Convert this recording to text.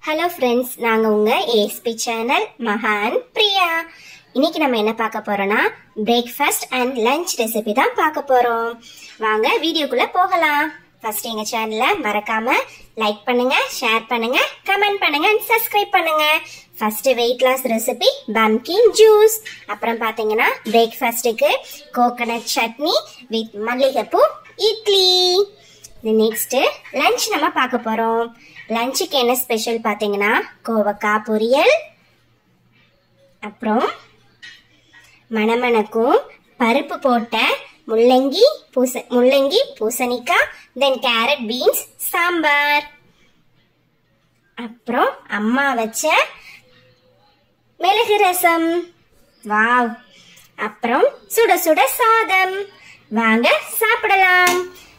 hello friends நாங்கள் உங்கள் ASP channel மகான் பிரியா இன்னைக்கு நம்ம என்ன பார்க்க போறோம்னா பிரேக்ஃபாஸ்ட் அண்ட் லஞ்ச் ரெசிபி தான் பார்க்க போறோம் வாங்க வீடியோக்குள்ள போகலாம் ஃபர்ஸ்ட் எங்க சேனலை மறக்காம லைக் பண்ணுங்க ஷேர் பண்ணுங்க கமெண்ட் பண்ணுங்க அண்ட் சப்ஸ்கிரைப் பண்ணுங்க first weight loss recipe pumpkin juice அப்புறம் பாத்தீங்கன்னா பிரேக்ஃபாஸ்ட்டுக்கு கோகனட் சட்னி வித் மல்லிகைப்பூ இட்லி நெக்ஸ்ட் லஞ்ச் நம்ம பார்க்க போறோம் லஞ்சுக்கு என்ன ஸ்பெஷல் பார்த்தீங்கன்னா கோவக்காய் பொரியல் அப்புறம் மணமணக்கும் பருப்பு போட்ட முள்ளங்கி பூச முள்ளங்கி பூசணிக்காய் தென் கேரட் பீன்ஸ் சாம்பார் அப்புறம் அம்மா வச்ச மிளகு ரசம் வாவ் அப்புறம் சுட சுட சாதம் வாங்க சாப்பிடலாம்